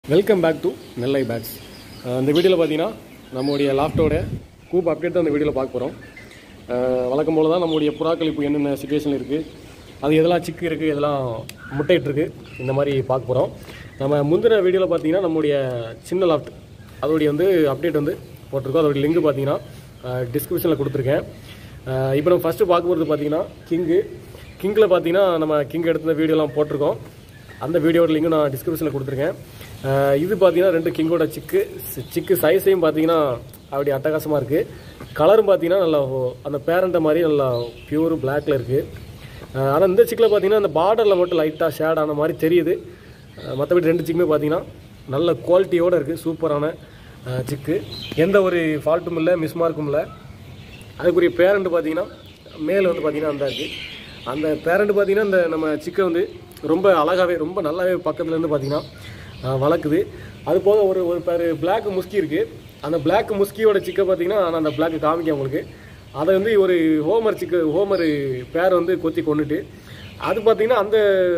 welcome back to Nellai pets இந்த வீடியோவில் பார்த்தீங்கன்னா நம்முடைய லாஃப்டோட கூப் அப்டேட் தான் இந்த வீடியோவில் பார்க்க போகிறோம் வழக்கம் போல தான் நம்முடைய புறாக்கள் இப்போ என்னென்ன சுச்சுவேஷன் இருக்குது அது எதெல்லாம் சிக்கு இருக்குது எதெல்லாம் முட்டையிட்டுருக்கு இந்த மாதிரி பார்க்க போகிறோம் நம்ம முந்தின வீடியோவில் பார்த்தீங்கன்னா நம்முடைய சின்ன லாஃப்ட் அதோடைய வந்து அப்டேட் வந்து போட்டிருக்கோம் அதோடைய லிங்க் பார்த்தீங்கன்னா டிஸ்கிரிப்ஷனில் கொடுத்துருக்கேன் அஹ் இப்போ நம்ம ஃபஸ்ட்டு பார்க்க போகிறது பார்த்தீங்கன்னா கிங்கு கிங்கில் பார்த்தீங்கன்னா நம்ம கிங் எடுத்த வீடியோலாம் போட்டிருக்கோம் அந்த வீடியோட லிங்க் நான் டிஸ்கிரிப்ஷனில் கொடுத்துருக்கேன் அஹ் இது பார்த்தீங்கன்னா ரெண்டு கிங்கோட சிக்கு சி- சிக்கு சைஸையும் பார்த்தீங்கன்னா அப்படி அட்டகாசமாக இருக்குது கலரும் பார்த்தீங்கன்னா நல்லா ஓ- அந்த பேரண்ட்டை மாதிரி நல்லா பியூர் பிளாக்ல இருக்குது ஆனால் இந்த சிக்கில் பார்த்தீங்கன்னா அந்த பார்டரில் மட்டும் லைட்டாக ஷேட் ஆன மாதிரி தெரியுது மற்றபடி ரெண்டு சிக்குமே பார்த்தீங்கன்னா நல்ல குவாலிட்டியோடு இருக்குது சூப்பரான அஹ், சிக்கு எந்த ஒரு ஃபால்ட்டும் இல்லை மிஸ்மார்க்கும் இல்லை அதுக்குரிய பேரண்ட் பார்த்தீங்கன்னா மேல் வந்து பார்த்தீங்கன்னா அந்த இருக்குது அந்த பேரண்ட் பார்த்தீங்கன்னா இந்த நம்ம சிக்கை வந்து ரொம்ப அழகாகவே ரொம்ப நல்லாவே பக்கத்துல இருந்து பார்த்தீங்கன்னா அஹ், வளர்க்குது அது போக ஒரு ஒரு பேர் பிளாக் முஸ்கி இருக்குது அந்த பிளாக் முஸ்கியோட சிக்கை பார்த்தீங்கன்னா நான் அந்த பிளாக் காமிக்க உங்களுக்கு அதை வந்து ஒரு ஹோமர் சிக்கு ஹோமர் பேர் வந்து கொத்தி கொண்டுட்டு அது பார்த்தீங்கன்னா அந்த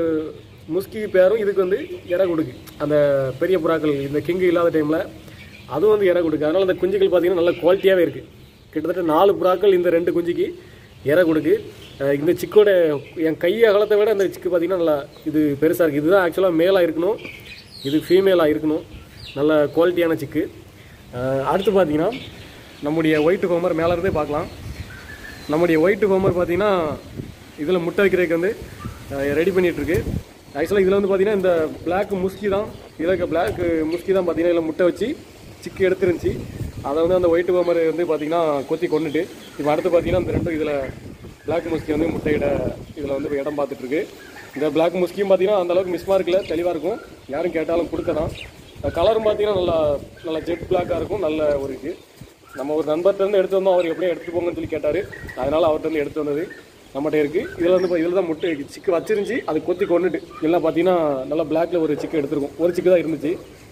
முஸ்கி பேரும் இதுக்கு வந்து இற கொடுக்கு அந்த பெரிய புறாக்கள் இந்த கிங்கு இல்லாத டைமில் அதுவும் வந்து இற கொடுக்கு அதனால் அந்த குஞ்சுகள் பார்த்தீங்கன்னா நல்ல குவாலிட்டியாகவே இருக்குது கிட்டத்தட்ட நாலு புறாக்கள் இந்த ரெண்டு குஞ்சுக்கு இற கொடுக்கு அஹ் இந்த சிக்கோட என் கை அகலத்தை விட அந்த சிக்கு பார்த்தீங்கன்னா நல்லா இது பெருசாக இருக்குது இதுதான் ஆக்சுவலாக மேலாக இருக்கணும் இது ஃபீமேலாக இருக்கணும் நல்ல குவாலிட்டியான சிக்கு அஹ் அடுத்து பார்த்தீங்கன்னா நம்முடைய ஒயிட் ஹோமர் மேலே இருந்தே பார்க்கலாம் நம்முடைய ஒயிட் ஹோமர் பார்த்தீங்கன்னா இதில் முட்டை வைக்கிறதுக்கு வந்து ரெடி பண்ணிகிட்ருக்கு ஆக்சுவலாக இதில் வந்து பார்த்தீங்கன்னா இந்த Black முஸ்கி தான் இதில் இருக்க Black முஸ்கி தான் பார்த்தீங்கன்னா இதில் முட்டை வச்சு சிக்கு எடுத்துருந்துச்சு அதை வந்து அந்த ஒயிட் ஹோமர் வந்து பார்த்தீங்கன்னா கொத்தி கொண்டுட்டு இப்போ அடுத்து பார்த்தீங்கன்னா இந்த ரெண்டும் இதில் Black முஸ்கி வந்து முட்டையிட இதில் வந்து இப்ப இடம் பார்த்துட்ருக்கு இந்த Black முஸ்கியும் பார்த்தீங்கன்னா அந்த அளவுக்கு மிஸ்மா இருக்குல்ல தெளிவாக இருக்கும் யாரும் கேட்டாலும் கொடுக்கலாம் கலரும் பார்த்தீங்கன்னா நல்லா நல்லா ஜெட் பிளாக்காக இருக்கும் நல்ல ஒரு இது நம்ம ஒரு நண்பர்கிட்ட இருந்து எடுத்து வந்தோம் அவர் எப்படியும் எடுத்து போங்கன்னு சொல்லி கேட்டார் அதனால அவர்கிட்ட இருந்து எடுத்து வந்தது நம்மகிட்ட இருக்கு இதில் வந்து இதில் தான் முட்டை சிக்கு வச்சிருந்துச்சு அது கொத்தி கொண்டுட்டு எல்லாம் பார்த்தீங்கன்னா நல்லா பிளாக்ல ஒரு சிக்கு எடுத்திருக்கும் ஒரு சிக்கு தான் இருந்துச்சு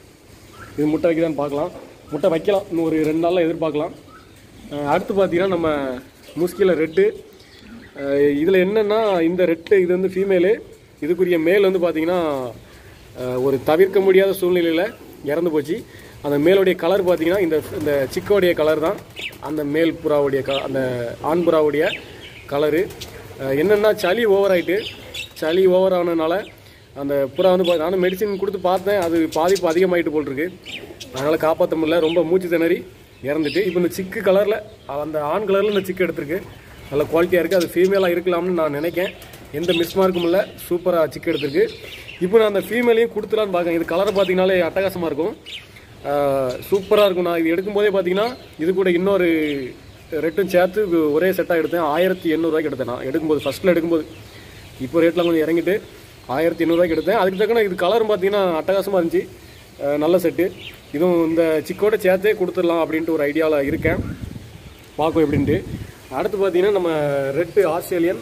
இது முட்டை வைக்கதான்னு பார்க்கலாம் முட்டை வைக்கலாம் இன்னும் ஒரு ரெண்டு நாளில் எதிர்பார்க்கலாம் அஹ் அடுத்து பார்த்தீங்கன்னா நம்ம முஸ்கியில் ரெட்டு இதில் என்னென்னா இந்த ரெட்டு இது வந்து ஃபீமேலு இதுக்குரிய மேல் வந்து பார்த்தீங்கன்னா அஹ் ஒரு தவிர்க்க முடியாத சூழ்நிலையில் இறந்து போச்சு அந்த மேலுடைய கலர் பார்த்தீங்கன்னா இந்த இந்த சிக்கோடைய கலர் தான் அந்த மேல் புறாவுடைய க அந்த ஆண் புறாவுடைய கலரு என்னென்னா சளி ஓவர் ஆயிட்டு சளி ஓவர் ஆனதுனால அந்த புறா வந்து பா- நானும் மெடிசின் கொடுத்து பார்த்தேன் அது பாதிப்பு அதிகமாயிட்டு போல் இருக்கு அதனால் காப்பாற்ற முடியல ரொம்ப மூச்சு திணறி இறந்துட்டு இப்போ இந்த சிக்கு கலரில் அந்த ஆண் கலரில் இந்த சிக்கு எடுத்திருக்கு நல்ல குவாலிட்டியாக இருக்குது அது ஃபீமேலாக இருக்கலாம்னு நான் நினைக்கேன் எந்த மிஸ்மார்க்கும் இல்லை சூப்பராக சிக்கு எடுத்திருக்கு இப்போ நான் அந்த ஃபீமேலையும் கொடுத்துலான்னு பார்க்கேன் இது கலரை பார்த்தீங்கனாலே அட்டகாசமாக இருக்கும் சூப்பராக இருக்கும் நான் இது எடுக்கும்போதே பார்த்தீங்கன்னா இது கூட இன்னொரு ரெட்டும் சேர்த்து இது ஒரே செட்டாக எடுத்தேன் ஆயிரத்தி எண்ணூறுவாய்க்கு எடுத்தேன் நான் எடுக்கும்போது ஃபஸ்ட்டில் எடுக்கும்போது இப்போ ரேட்டில் கொஞ்சம் இறங்கிட்டு ஆயிரத்தி எண்ணூறுவாய்க்கு எடுத்தேன் அதுக்கு தக்கன இது கலரும் பார்த்தீங்கன்னா அட்டகாசமாக இருந்துச்சு அஹ் நல்ல செட்டு இதுவும் இந்த சிக்கோட சேர்த்தே கொடுத்துடலாம் அப்படின்ட்டு ஒரு ஐடியாவில் இருக்கேன் பார்க்கும் எப்படின்ட்டு அடுத்து பார்த்தீங்கன்னா நம்ம ரெட்டு ஆஸ்திரேலியன்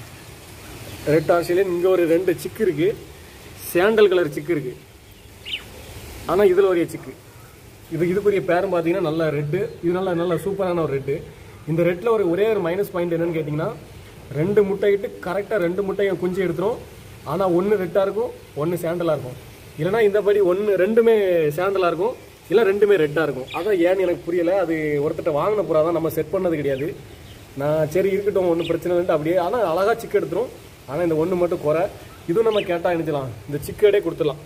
ரெட் ஆஸ்திரேலியன் இங்கே ஒரு ரெண்டு சிக்கு இருக்குது சாண்டல் கலர் சிக்கு இருக்குது ஆனால் இதில் ஒரு சிக்கு இது இதுக்குரிய பேரும் பார்த்தீங்கன்னா நல்ல ரெட்டு இது நல்ல நல்ல சூப்பரான ஒரு ரெட்டு இந்த ரெட்டில் ஒரு ஒரே ஒரு மைனஸ் பாயிண்ட் என்னன்னு கேட்டிங்கன்னா ரெண்டு முட்டையிட்டு கரெக்டாக ரெண்டு முட்டையை குஞ்சு எடுத்துரும் ஆனால் ஒன்று ரெட்டாக இருக்கும் ஒன்று சாண்டலாக இருக்கும் இல்லைனா இந்தபடி ஒன்று ரெண்டுமே சாண்டலாக இருக்கும் இல்லை ரெண்டுமே ரெட்டாக இருக்கும் அதான் ஏன்னு எனக்கு புரியலை அது ஒருத்தட்ட வாங்கின புறா தான் நம்ம செட் பண்ணது கிடையாது நான் சரி இருக்கட்டும் ஒன்றும் பிரச்சனை இல்லைன்ட்டு அப்படியே ஆனால் அழகாக சிக்கு எடுத்துரும் ஆனால் இந்த ஒன்று மட்டும் குறை இதுவும் நம்ம கேட்டால் இணைச்சலாம் இந்த சிக்கடே கொடுத்துடலாம்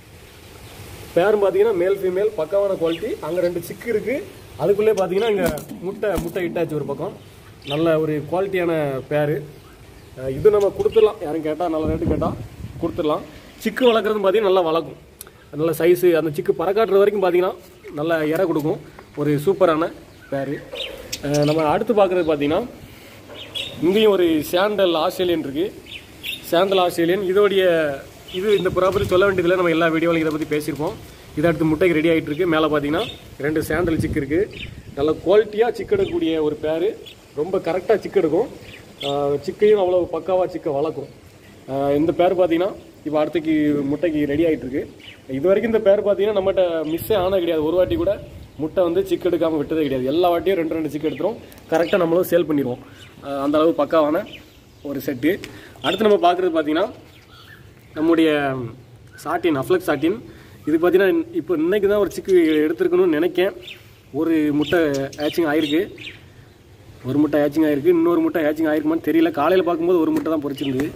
பேரும் பார்த்தீங்கன்னா மேல் ஃபீமேல் பக்காவான குவாலிட்டி அங்கே ரெண்டு சிக்கு இருக்குது அதுக்குள்ளே பார்த்தீங்கன்னா இங்கே முட்டை முட்டை இட்டாச்சு ஒரு பக்கம் நல்ல ஒரு குவாலிட்டியான பேரு அஹ் இது நம்ம கொடுத்துடலாம் யாரும் கேட்டால் நல்ல ரேட்டு கேட்டால் கொடுத்துடலாம் சிக்கு வளர்க்குறது பார்த்தீங்கன்னா நல்லா வளர்க்கும் நல்ல சைஸு அந்த சிக்கு பறக்காட்டுற வரைக்கும் பார்த்தீங்கன்னா நல்லா இற கொடுக்கும் ஒரு சூப்பரான பேரு அஹ் நம்ம அடுத்து பார்க்குறது பார்த்தீங்கன்னா இங்கேயும் ஒரு சாண்டல் ஆஸ்திரேலியன் இருக்குது சாண்டல் ஆஸ்திரேலியன் இதோடைய இது இந்த புறா பற்றி சொல்ல வேண்டியதில்லை நம்ம எல்லா வீடியோவிலும் இதை பற்றி பேசியிருப்போம் இதை அடுத்து முட்டைக்கு ரெடி ஆகிட்டு இருக்கு மேலே பார்த்தீங்கன்னா ரெண்டு சாண்டல் சிக்கு இருக்குது நல்ல குவாலிட்டியாக சிக்கு எடுக்கக்கூடிய ஒரு பேர் ரொம்ப கரெக்டாக சிக்கு எடுக்கும் ஆஹ் சிக்கையும் அவ்வளோ பக்காவாக சிக்கை வளர்க்கும் ஆஹ் இந்த பேர் பார்த்தீங்கன்னா இப்போ அடுத்துக்கு முட்டைக்கு ரெடி ஆகிட்டு இருக்கு இது வரைக்கும் இந்த பேர் பார்த்தீங்கன்னா நம்மகிட்ட மிஸ்ஸே ஆனது கிடையாது ஒரு வாட்டி கூட முட்டை வந்து சிக்கு எடுக்காமல் விட்டதே கிடையாது எல்லா வாட்டியும் ரெண்டு ரெண்டு சிக்கு எடுத்துரும் கரெக்டாக நம்மளும் சேல் பண்ணிடுவோம் ஆஹ் அந்த அளவு பக்காவான ஒரு செட்டு அடுத்து நம்ம பார்க்குறது பார்த்தீங்கன்னா நம்முடைய சாட்டின் அஃப்ளக்ஸ் சாட்டின் இது பார்த்தீங்கன்னா இப்போ இன்னைக்கு தான் ஒரு சிக்கு எடுத்துருக்கணும்னு நினைக்கேன் ஒரு முட்டை ஹேச்சிங் ஆயிருக்கு ஒரு முட்டை ஹேச்சிங் ஆயிருக்கு இன்னொரு முட்டை ஹேச்சிங் ஆயிருக்குமான்னு தெரியல காலையில் பார்க்கும்போது ஒரு முட்டை தான் பொரிச்சிருந்தது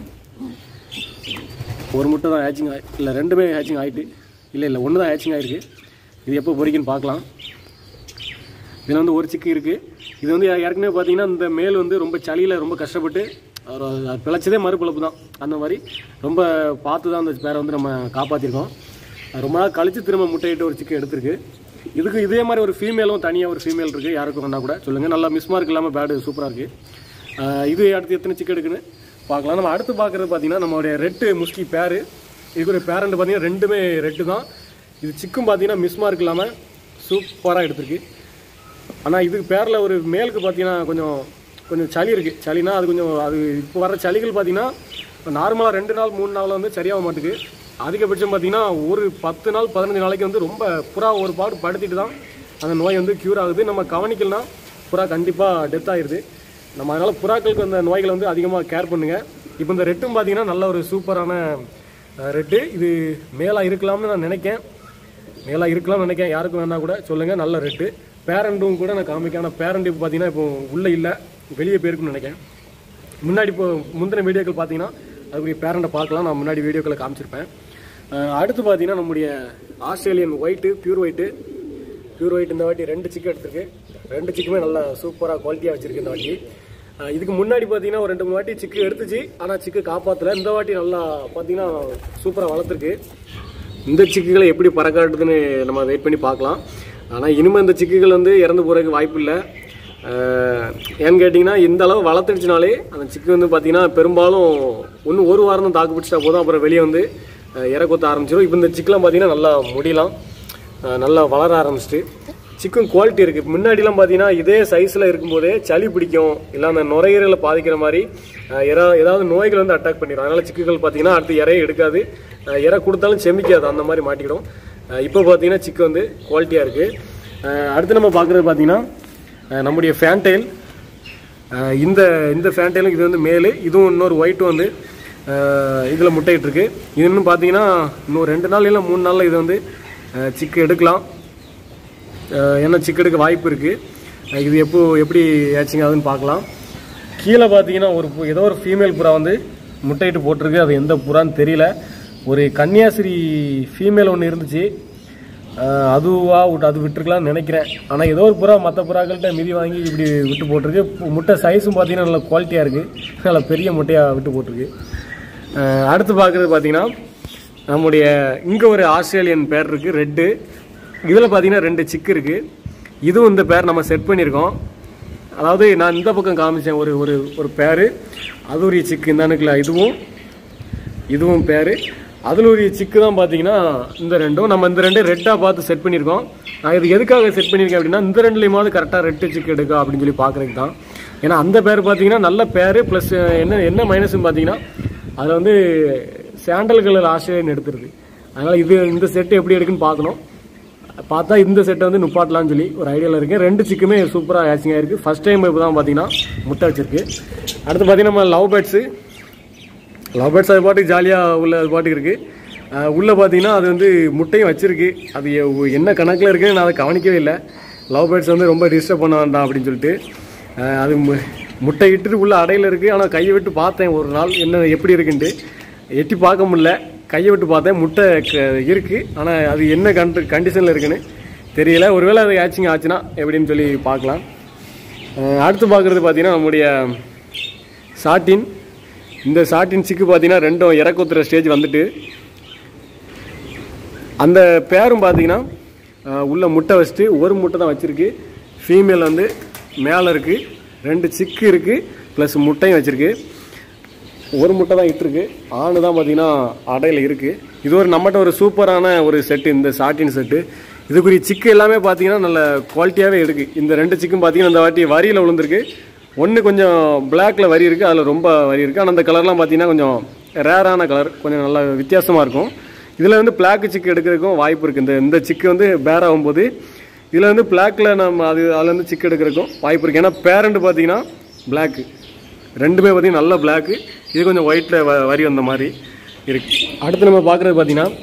ஒரு முட்டை தான் ஹேச்சிங் ஆகி இல்லை ரெண்டுமே ஹேச்சிங் ஆகிட்டு இல்லை இல்லை ஒன்று தான் ஹேச்சிங் ஆயிருக்கு இது எப்போ பொரிக்குன்னு பார்க்கலாம் இதில் வந்து ஒரு சிக்கு இருக்குது இது வந்து ஏற்கனவே பார்த்தீங்கன்னா இந்த மேல் வந்து ரொம்ப சளியில் ரொம்ப கஷ்டப்பட்டு அவர் அது பிழைச்சதே மறுபிழப்பு தான் அந்த மாதிரி ரொம்ப பார்த்து தான் அந்த பேரை வந்து நம்ம காப்பாற்றிருக்கோம் அது ரொம்ப நாள் கழித்து திரும்ப முட்டையிட்டு ஒரு சிக்கு எடுத்திருக்கு இதுக்கு இதே மாதிரி ஒரு ஃபீமேலும் தனியாக ஒரு ஃபீமேல் இருக்குது யாருக்கும் வேணா கூட சொல்லுங்கள் நல்லா மிஸ் மார்க் இல்லாமல் பேடு சூப்பராக இருக்குது இது அடுத்து எத்தனை சிக்கு எடுக்குன்னு பார்க்கலாம் நம்ம அடுத்து பார்க்குறது பார்த்தீங்கன்னா நம்மளுடைய ரெட்டு முஸ்கி பேரு இதுக்கு ஒரு பேரண்ட் பார்த்தீங்கன்னா ரெண்டுமே ரெட்டு தான் இது சிக்கும் பார்த்தீங்கன்னா மிஸ் மார்க் இல்லாமல் சூப்பராக எடுத்திருக்கு ஆனால் இதுக்கு பேரில் ஒரு மேலுக்கு பார்த்தீங்கன்னா கொஞ்சம் கொஞ்சம் சளி இருக்குது சளினா அது கொஞ்சம் அது இப்போ வர சளிகள் பார்த்தீங்கன்னா நார்மலாக ரெண்டு நாள் மூணு நாள் வந்து சரியாக மாட்டுக்கு அதிகபட்சம் பார்த்தீங்கன்னா ஒரு பத்து நாள் பதினஞ்சு நாளைக்கு வந்து ரொம்ப புறா ஒரு பாடு படுத்திட்டு தான் அந்த நோய் வந்து க்யூர் ஆகுது நம்ம கவனிக்கலனா புறா கண்டிப்பாக டெத் ஆயிடுது நம்ம அதனால் புறாக்களுக்கு அந்த நோய்களை வந்து அதிகமாக கேர் பண்ணுங்கள் இப்போ இந்த ரெட்டும் பார்த்தீங்கன்னா நல்ல ஒரு சூப்பரான ரெட்டு இது மேலாக இருக்கலாம்னு நான் நினைக்கேன் மேலே இருக்கலாம்னு நினைக்கிறேன் யாருக்கும் வேணா கூட சொல்லுங்கள் நல்ல ரேட்டு பேரண்ட்டும் கூட நான் காமிக்கேன் ஆனால் பேரண்ட் இப்போ பார்த்தீங்கன்னா இப்போ உள்ளே இல்லை வெளியே போயிருக்குன்னு நினைக்கிறேன் முன்னாடி இப்போ முந்தின வீடியோக்கள் பார்த்தீங்கன்னா அதுக்குரிய பேரண்ட்டை பார்க்கலாம் நான் முன்னாடி வீடியோக்களை காமிச்சிருப்பேன் அஹ் அடுத்து பார்த்தீங்கன்னா நம்முடைய Australian white pure white pure white இந்த வாட்டி ரெண்டு சிக்கு எடுத்திருக்கு ரெண்டு சிக்குமே நல்லா சூப்பராக குவாலிட்டியாக வச்சிருக்கு இந்த வாட்டி அஹ் இதுக்கு முன்னாடி பார்த்தீங்கன்னா ஒரு ரெண்டு மூணு வாட்டி சிக்கு எடுத்துச்சு ஆனால் சிக்கு காப்பாற்றல இந்த வாட்டி நல்லா பார்த்தீங்கன்னா சூப்பராக வளர்த்துருக்கு இந்த சிக்குகளை எப்படி பறக்காட்டுதுன்னு நம்ம வெயிட் பண்ணி பார்க்கலாம் ஆனால் இனிமேல் இந்த சிக்குகள் வந்து இறந்து போகிறதுக்கு வாய்ப்பு இல்லை ஏன்னு கேட்டிங்கன்னா இந்த அளவு வளர்த்துடுச்சுனாலே அந்த சிக்கு வந்து பார்த்தீங்கன்னா பெரும்பாலும் ஒன்று ஒரு வாரம் தான் தாக்கு பிடிச்சிட்டா போதும் அப்புறம் வெளியே வந்து அஹ், இரை கொத்த ஆரம்பிச்சிடும் இப்போ இந்த சிக்கெலாம் பார்த்தீங்கன்னா நல்லா முடியலாம் அஹ், நல்லா வளர ஆரம்பிச்சிட்டு சிக்கன் குவாலிட்டி இருக்குது முன்னாடிலாம் பார்த்தீங்கன்னா இதே சைஸில் இருக்கும்போதே சளி பிடிக்கும் இல்லை அந்த நுரையீரலை பாதிக்கிற மாதிரி அஹ், எறா ஏதாவது நோய்கள் வந்து அட்டாக் பண்ணிடும் அதனால் சிக்குகள் பார்த்தீங்கன்னா அடுத்து இறைய எடுக்காது அஹ், இறை கொடுத்தாலும் செமிக்காது அந்த மாதிரி மாட்டிக்கிடும் அஹ், இப்போ பார்த்தீங்கன்னா சிக்கு வந்து குவாலிட்டியாக இருக்குது அடுத்து நம்ம பார்க்குறது பார்த்தீங்கன்னா அஹ், நம்முடைய ஃபேன்டைல் இந்த இந்த ஃபேன்டைலும் இது வந்து மேலு இதுவும் இன்னொரு ஒயிட்டும் வந்து இதில் முட்டையிட்டுருக்கு இது இன்னும் பார்த்தீங்கன்னா இன்னும் ரெண்டு நாள் இல்லை மூணு நாளில் இது வந்து அஹ், சிக்கு எடுக்கலாம் அஹ் என்ன சிக்கு எடுக்க வாய்ப்பு இருக்குது இது எப்போ எப்படி ஏச்சிங் ஆகுதுன்னு பார்க்கலாம் கீழே பார்த்தீங்கன்னா ஒரு பு- ஏதோ ஒரு ஃபீமேல் புறா வந்து முட்டையிட்டு போட்டிருக்கு அது எந்த புறான்னு தெரியல ஒரு கன்னியாஸ்திரி ஃபீமேல் ஒன்று இருந்துச்சு அஹ் அதுவா விட்டு அது விட்டுருக்கலாம்னு நினைக்கிறேன் ஆனால் ஏதோ ஒரு புறா மற்ற புறாக்கள்கிட்ட மிதி வாங்கி இப்படி விட்டு போட்டிருக்கு பு- முட்டை சைஸும் பார்த்தீங்கன்னா நல்ல குவாலிட்டியாக இருக்குது நல்ல பெரிய முட்டையாக விட்டு போட்டிருக்கு அஹ் அடுத்து பார்க்குறது பார்த்தீங்கன்னா நம்முடைய இங்கே ஒரு ஆஸ்திரேலியன் பேர் இருக்குது ரெட்டு இதில் பார்த்தீங்கன்னா ரெண்டு சிக்கு இருக்குது இதுவும் இந்த பேர் நம்ம செட் பண்ணியிருக்கோம் அதாவது நான் இந்த பக்கம் காமிச்சேன் ஒரு ஒரு ஒரு பேர் அதுரிய சிக்கு இந்த அணுக்கில் இதுவும் இதுவும் பேர் அதில் ஒரு சிக்கு தான் பார்த்தீங்கன்னா இந்த ரெண்டும் நம்ம இந்த ரெண்டும் ரெட்டாக பார்த்து செட் பண்ணியிருக்கோம் நான் இது எதுக்காக செட் பண்ணியிருக்கேன் அப்படின்னா இந்த ரெண்டுலேயுமாவது கரெக்டாக ரெட்டு சிக்கு எடுக்கா அப்படின்னு சொல்லி பார்க்குறதுக்கு தான் ஏன்னா அந்த பேர் பார்த்தீங்கன்னா நல்ல பேர் ப்ளஸ் என்ன என்ன மைனஸ்னு பார்த்தீங்கன்னா அதில் வந்து சாண்டல் கலர் ஆஸ்திரேலியன் எடுத்துருது அதனால் இது இந்த செட்டு எப்படி எடுக்குன்னு பார்க்கணும் பார்த்தா இந்த செட்டை வந்து நுப்பாட்டலாம்னு சொல்லி ஒரு ஐடியாவில் இருக்கேன் ரெண்டு சிக்குமே சூப்பராக ஹேச்சிங் ஆயிருக்கு ஃபர்ஸ்ட் டைம் இப்போ தான் பார்த்தீங்கன்னா முட்டை வச்சிருக்கு அடுத்து பார்த்தீங்கன்னா நம்ம லவ் பேர்ட்ஸு லவ் பேர்ட்ஸ் அது பாட்டுக்கு ஜாலியாக உள்ள அது பாட்டுக்கு இருக்குது உள்ளே பார்த்தீங்கன்னா அது வந்து முட்டையும் வச்சிருக்கு அது எ- என்ன கணக்கில் இருக்குன்னு நான் அதை கவனிக்கவே இல்லை லவ் பேர்ட்ஸ் வந்து ரொம்ப டிஸ்டர்ப் பண்ண வேண்டாம் அப்படின்னு சொல்லிட்டு அஹ் அது மு- முட்டை இட்டுட்டு உள்ள அடையில் இருக்குது ஆனால் கையை விட்டு பார்த்தேன் ஒரு நாள் என்ன எப்படி இருக்குன்ட்டு எட்டி பார்க்க முடியல கையை விட்டு பார்த்தேன் முட்டை க- இருக்கு ஆனால் அது என்ன கண்டு கண்டிஷனில் இருக்குன்னு தெரியல ஒருவேளை அது ஆச்சிங் ஆச்சுன்னா எப்படின்னு சொல்லி பார்க்கலாம் அஹ் அடுத்து பார்க்குறது பார்த்தீங்கன்னா நம்முடைய சாட்டின் இந்த சாட்டின் சிக்கு பார்த்தீங்கன்னா ரெண்டும் இறக்குத்துற ஸ்டேஜ் வந்துட்டு அந்த பேரும் பார்த்தீங்கன்னா அஹ், உள்ள முட்டை வச்சுட்டு ஒரு முட்டை தான் வச்சிருக்கு ஃபீமேல் வந்து மேலே இருக்குது ரெண்டு சிக்கு இருக்குது ப்ளஸ் முட்டையும் வச்சிருக்கு ஒரு முட்டை தான் இட்டிருக்கு ஆணு தான் பார்த்தீங்கன்னா அடையில் இருக்குது இது ஒரு நம்மகிட்ட ஒரு சூப்பரான ஒரு செட்டு இந்த சாட்டின் செட்டு இதுக்குரிய சிக்கு எல்லாமே பார்த்தீங்கன்னா நல்ல குவாலிட்டியாகவே இருக்குது இந்த ரெண்டு சிக்கும் பார்த்தீங்கன்னா இந்த வாட்டி வரியில் விழுந்திருக்கு ஒன்று கொஞ்சம் பிளாக்ல வரி இருக்குது அதில் ரொம்ப வரி இருக்குது ஆனால் அந்த கலர்லாம் பார்த்தீங்கன்னா கொஞ்சம் ரேரான கலர் கொஞ்சம் நல்லா வித்தியாசமாக இருக்கும் இதில் வந்து பிளாக் சிக்கு எடுக்கிறதுக்கும் வாய்ப்பு இருக்குது இந்த இந்த சிக்கு வந்து பேர் ஆகும்போது இதில் வந்து பிளாக்ல நம்ம அது அதில் வந்து சிக்கு எடுக்கிறதுக்கும் வாய்ப்பு இருக்குது ஏன்னா பேரண்ட் பார்த்தீங்கன்னா பிளாக்கு ரெண்டுமே பார்த்தீங்கன்னா நல்ல பிளாக்கு இது கொஞ்சம் ஒயிட்டில் வ வரி வந்த மாதிரி இருக்கு அடுத்து நம்ம பார்க்குறது பார்த்தீங்கன்னா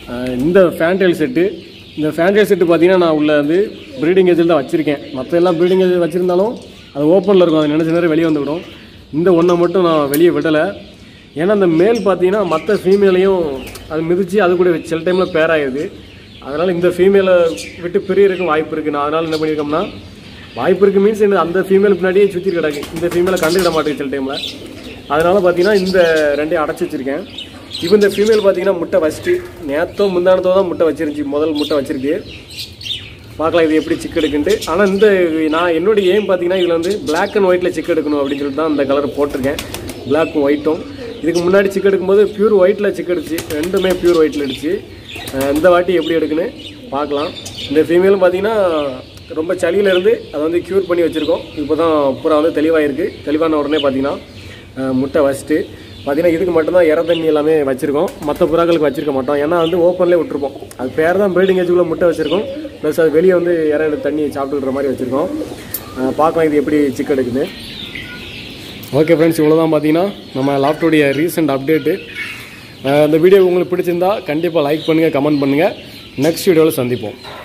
அஹ் இந்த ஃபேன்டைல் செட்டு இந்த ஃபேன்டைல் செட்டு பார்த்தீங்கன்னா நான் உள்ள வந்து ப்ரீடிங் ஏஜில் தான் வச்சுருக்கேன் மற்ற எல்லாம் ப்ரீடிங் ஏஜ் வச்சுருந்தாலும் அது ஓப்பனில் இருக்கும் அது நினச்ச நேரம் வெளியே வந்துவிடும் இந்த ஒன்றை மட்டும் நான் வெளியே விடலை ஏன்னா அந்த மேல் பார்த்தீங்கன்னா மற்ற ஃபீமேலையும் அது மிதித்து அது கூட சில டைமில் பேர் ஆயிடுது அதனால் இந்த ஃபீமேலை விட்டு பிரியறதுக்கு வாய்ப்பு இருக்குது நான் அதனால் என்ன பண்ணியிருக்கோம்னா வாய்ப்பு இருக்குது மீன்ஸ் என்ன அந்த ஃபீமேல் பின்னாடியே சுற்றி கிடக்கு இந்த ஃபீமேலை கண்டுக்கிட மாட்டேங்குது சில டைமில் அதனால் பார்த்தீங்கன்னா இந்த ரெண்டையும் அடைச்சி வச்சிருக்கேன் இப்போ இந்த ஃபீமேல் பார்த்தீங்கன்னா முட்டை வச்சுட்டு நேத்தோ முந்தானத்தோ தான் முட்டை வச்சிருந்துச்சு முதல் முட்டை வச்சிருக்கு பார்க்கலாம் இது எப்படி சிக்கு எடுக்குன்ட்டு ஆனால் இந்த நான் என்னோட எய்ம் பார்த்தீங்கன்னா இதில் வந்து பிளாக் அண்ட் ஒயிட்டில் சிக்கு எடுக்கணும் அப்படின்னு சொல்லிட்டு தான் இந்த கலர் போட்டிருக்கேன் பிளாக்கும் ஒயிட்டும் இதுக்கு முன்னாடி சிக்கு எடுக்கும்போது பியூர் ஒயிட்டில் சிக்கு எடுச்சு ரெண்டுமே பியூர் ஒயிட்டில் எடுச்சு அஹ் இந்த வாட்டி எப்படி எடுக்குன்னு பார்க்கலாம் இந்த ஃபீமேலும் பார்த்தீங்கன்னா ரொம்ப சளியில இருந்து அதை வந்து க்யூர் பண்ணி வச்சுருக்கோம் இப்போ தான் பூரா வந்து தெளிவாயிருக்கு தெளிவான உடனே பார்த்தீங்கன்னா அஹ் முட்டை வச்சுட்டு பார்த்தீங்கன்னா இதுக்கு மட்டும்தான் இற தண்ணி எல்லாமே வச்சுருக்கோம் மற்ற புறாக்களுக்கு வச்சிருக்க மாட்டோம் ஏன்னா வந்து ஓப்பன்லேயே விட்டுருப்போம் அது பேர் தான் ப்ரீடிங் ஏஜுக்குள்ளே முட்டை வச்சுருக்கோம் ப்ளஸ் அது வெளியே வந்து இற எடுத்து தண்ணி சாப்பிட்டுக்கிற மாதிரி வச்சுருக்கோம் அஹ் பார்க்கலாம் இது எப்படி சிக்கு எடுக்குது ஓகே ஃப்ரெண்ட்ஸ் இவ்வளோ தான் பார்த்தீங்கன்னா நம்ம லாப்டோடைய ரீசெண்ட் அப்டேட்டு இந்த வீடியோ உங்களுக்கு பிடிச்சிருந்தா கண்டிப்பாக லைக் பண்ணுங்கள் கமெண்ட் பண்ணுங்கள் நெக்ஸ்ட் வீடியோவில் சந்திப்போம்